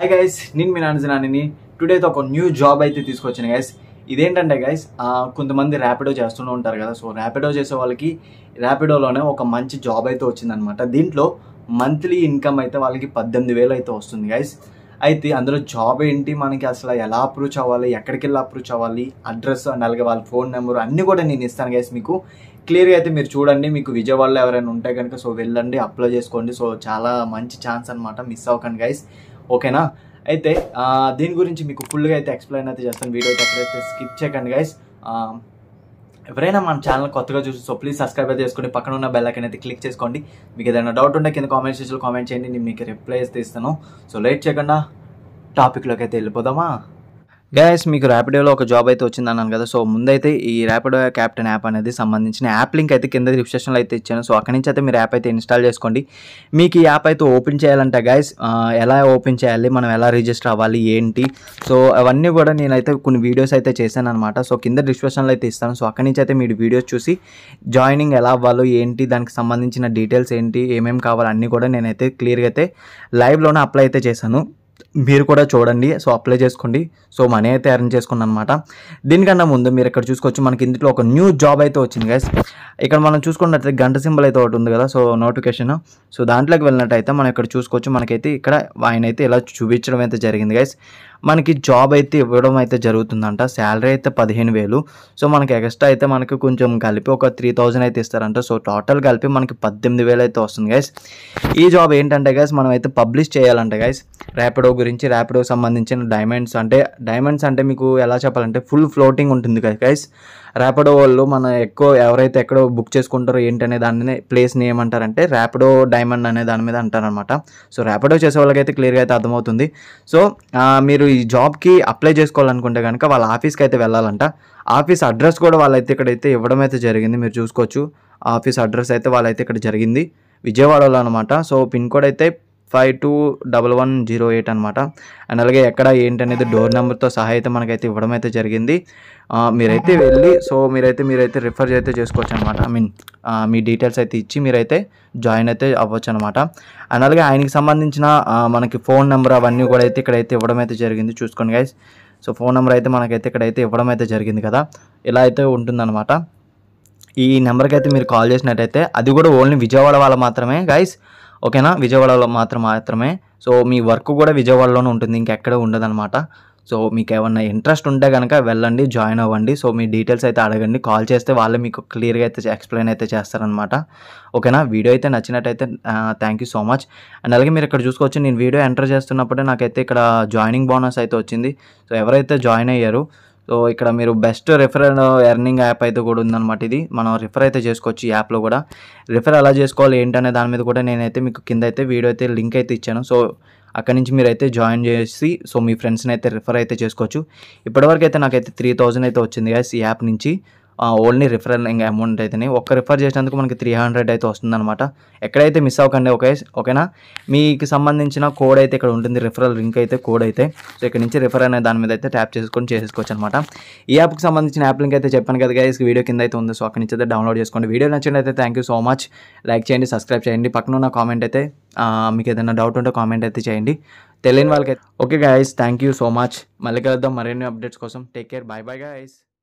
hi guys నేను మీ నాన్నని today ఒక న్యూ జాబ్ అయితే తీసుకొచ్చాను గైస్ ఇదేంటంటే గైస్ కొంతమంది ర్యాపిడో చేస్తూనే ఉంటారు కదా సో ర్యాపిడో చేసే వాళ్ళకి ర్యాపిడోలోనే ఒక మంచి జాబ్ అయితే వచ్చిందనమాట దీంట్లో మంత్లీ ఇన్కమ్ అయితే వాళ్ళకి పద్దెనిమిది వేలు అయితే వస్తుంది గైస్ అయితే అందులో జాబ్ ఏంటి మనకి అసలు ఎలా అప్రోచ్ అవ్వాలి ఎక్కడికి వెళ్ళి అప్రోచ్ అవ్వాలి అడ్రస్ అండ్ అలాగే వాళ్ళ ఫోన్ నెంబర్ అన్నీ కూడా నేను ఇస్తాను గైస్ మీకు క్లియర్గా అయితే మీరు చూడండి మీకు విజయవాడలో ఎవరైనా ఉంటే కనుక సో వెళ్ళండి అప్లై చేసుకోండి సో చాలా మంచి ఛాన్స్ అనమాట మిస్ అవ్వకండి గైస్ ఓకేనా అయితే ఆ, దీని గురించి మీకు ఫుల్గా అయితే ఎక్స్ప్లెయిన్ అయితే చేస్తాను వీడియో అయితే ఎక్కడైతే స్కిప్ చేయకండి గైస్ ఎవరైనా మన ఛానల్ కొత్తగా చూసి సో ప్లీజ్ సబ్స్క్రైబ్ అయితే చేసుకోండి పక్కన ఉన్న బెల్ ఐకన్ అయితే క్లిక్ చేసుకోండి మీకు ఏదైనా డౌట్ ఉంటే కింద కామెంట్ సెక్షన్లో కామెంట్ చేయండి నేను మీకు రిప్లై అయితే ఇస్తాను సో లేట్ చేయకుండా టాపిక్లోకి అయితే వెళ్ళిపోదామా గైస్ మీకు ర్యాపిడోలో ఒక జాబ్ అయితే వచ్చింది అన్నాను కదా సో ముందైతే ఈ ర్యాపిడో క్యాప్టెన్ యాప్ అనేది సంబంధించిన యాప్ లింక్ అయితే కింద డిస్క్రిప్షన్లో అయితే ఇచ్చాను సో అక్కడి నుంచి అయితే మీరు యాప్ అయితే ఇన్స్టాల్ చేసుకోండి మీకు ఈ యాప్ అయితే ఓపెన్ చేయాలంటే గైస్ ఎలా ఓపెన్ చేయాలి మనం ఎలా రిజిస్టర్ అవ్వాలి ఏంటి సో అవన్నీ కూడా నేనైతే కొన్ని వీడియోస్ అయితే చేశాను అనమాట సో కింద డిస్క్రిప్షన్లో అయితే ఇస్తాను సో అక్కడి నుంచి అయితే మీరు వీడియోస్ చూసి జాయినింగ్ ఎలా అవ్వాలో ఏంటి దానికి సంబంధించిన డీటెయిల్స్ ఏంటి ఏమేమి కావాలో అన్నీ కూడా నేనైతే క్లియర్గా అయితే లైవ్లోనే అప్లై అయితే చేశాను మీరు కూడా చూడండి సో అప్లై చేసుకోండి సో మనీ అయితే అరేంజ్ చేసుకున్నాను అనమాట దీనికన్నా ముందు మీరు ఇక్కడ చూసుకోవచ్చు మనకి ఇందులో ఒక న్యూ జాబ్ అయితే వచ్చింది గైస్ ఇక్కడ మనం చూసుకున్నట్లయితే గంట సింబల్ అయితే ఒకటి ఉంది కదా సో నోటిఫికేషన్ సో దాంట్లోకి వెళ్ళినట్టయితే మనం ఇక్కడ చూసుకోవచ్చు మనకైతే ఇక్కడ ఆయన అయితే ఇలా చూపించడం అయితే జరిగింది గైస్ మనకి జాబ్ అయితే ఇవ్వడం అయితే జరుగుతుందంట శాలరీ అయితే పదిహేను వేలు సో మనకి ఎక్స్ట్రా అయితే మనకి కొంచెం కలిపి ఒక త్రీ థౌజండ్ అయితే ఇస్తారంట సో టోటల్ కలిపి మనకి పద్దెనిమిది వేలు అయితే వస్తుంది గైస్ ఈ జాబ్ ఏంటంటే గైస్ మనం అయితే పబ్లిష్ చేయాలంట గైస్ ర్యాపిడో గురించి ర్యాపిడోకి సంబంధించిన డైమండ్స్ అంటే డైమండ్స్ అంటే మీకు ఎలా చెప్పాలంటే ఫుల్ ఫ్లోటింగ్ ఉంటుంది కదా గైస్ ర్యాపిడో వాళ్ళు మన ఎక్కువ ఎవరైతే ఎక్కడో బుక్ చేసుకుంటారో ఏంటనే దాన్ని ప్లేస్ని ఏమంటారంటే ర్యాపిడో డైమండ్ అనే దాని మీద అంటారనమాట సో ర్యాపిడో చేసే వాళ్ళకైతే క్లియర్గా అయితే అర్థమవుతుంది సో ఆ, మీరు ఈ జాబ్కి అప్లై చేసుకోవాలనుకుంటే కనుక వాళ్ళ ఆఫీస్కి అయితే వెళ్ళాలంట ఆఫీస్ అడ్రస్ కూడా వాళ్ళైతే ఇక్కడైతే ఇవ్వడం అయితే జరిగింది మీరు చూసుకోవచ్చు ఆఫీస్ అడ్రస్ అయితే వాళ్ళైతే ఇక్కడ జరిగింది విజయవాడలో అనమాట సో పిన్ కోడ్ అయితే five two double one zero eight అనమాట అండ్ అలాగే ఎక్కడ ఏంటనేది డోర్ నెంబర్తో సహా అయితే మనకైతే ఇవ్వడం అయితే జరిగింది ఆ, మీరైతే వెళ్ళి సో మీరైతే మీరైతే రిఫర్ అయితే చేసుకోవచ్చు అనమాట ఐ మీన్ మీ డీటెయిల్స్ అయితే ఇచ్చి మీరైతే జాయిన్ అయితే అవ్వచ్చు అనమాట అండ్ అలాగే ఆయనకి సంబంధించిన ఆ, మనకి ఫోన్ నెంబర్ అవన్నీ కూడా అయితే ఇక్కడైతే ఇవ్వడం అయితే జరిగింది చూసుకోండి గైస్ సో ఫోన్ నెంబర్ అయితే మనకైతే ఇక్కడైతే ఇవ్వడం అయితే జరిగింది కదా ఇలా అయితే ఉంటుందన్నమాట ఈ నెంబర్కి అయితే మీరు కాల్ చేసినట్టయితే అది కూడా ఓన్లీ విజయవాడ వాళ్ళ మాత్రమే గైస్ ఓకేనా విజయవాడలో మాత్రం మాత్రమే సో మీ వర్క్ కూడా విజయవాడలోనే ఉంటుంది ఇంకెక్కడ ఉండదన్నమాట సో మీకు ఏమన్నా ఇంట్రెస్ట్ ఉంటే కనుక వెళ్ళండి జాయిన్ అవ్వండి సో మీ డీటెయిల్స్ అయితే అడగండి కాల్ చేస్తే వాళ్ళే మీకు క్లియర్గా అయితే ఎక్స్ప్లెయిన్ అయితే చేస్తారనమాట ఓకేనా వీడియో అయితే నచ్చినట్టయితే thank you so much and అలాగే మీరు ఇక్కడ చూసుకోవచ్చు నేను వీడియో ఎంటర్ చేస్తున్నప్పుడే నాకైతే ఇక్కడ జాయినింగ్ బోనస్ అయితే వచ్చింది సో ఎవరైతే జాయిన్ అయ్యారు సో ఇక్కడ మీరు బెస్ట్ రిఫరల్ ఎర్నింగ్ యాప్ అయితే కూడా ఉందన్నమాట ఇది మనం రిఫర్ అయితే చేసుకోవచ్చు ఈ యాప్లో కూడా రిఫర్ ఎలా చేసుకోవాలి ఏంటనే దాని మీద కూడా నేనైతే మీకు కింద అయితే వీడియో అయితే లింక్ అయితే ఇచ్చాను సో అక్కడి నుంచి మీరు అయితే జాయిన్ చేసి సో మీ ఫ్రెండ్స్ని అయితే రిఫర్ అయితే చేసుకోవచ్చు ఇప్పటివరకు అయితే నాకైతే త్రీ థౌజండ్ అయితే వచ్చింది guys ఈ యాప్ నుంచి ఓన్లీ రిఫరల్ ఇంకా అమౌంట్ అయితేనే ఒక్క రిఫర్ చేసినందుకు మనకి త్రీ హండ్రెడ్ అయితే వస్తుందన్నమాట ఎక్కడైతే మిస్ అవ్వకండి ఓకే ఓకేనా మీకు సంబంధించిన కోడ్ అయితే ఇక్కడ ఉంటుంది రిఫరల్ లింక్ అయితే కోడ్ అయితే సో ఇక్కడ నుంచి రిఫర్ అనే దాని మీద అయితే ట్యాప్ చేసుకొని చేసేసుకోవచ్చు అనమాట ఈ యాప్కి సంబంధించిన యాప్ లింక్ అయితే చెప్పాను కదా గైస్ వీడియో కింద అయితే ఉంది సో అక్కడి నుంచి అయితే డౌన్లోడ్ చేసుకోండి వీడియో నచ్చినట్లయితే thank you so much like చేయండి సబ్స్క్రైబ్ చేయండి పక్కన ఉన్న కామెంట్ అయితే ఆ, మీకు ఏదైనా డౌట్ ఉంటే కామెంట్ అయితే చేయండి తెలియని వాళ్ళకి okay guys thank you so much మళ్ళీ కలుద్దాం మరిన్ని అప్డేట్స్ కోసం take care bye bye guys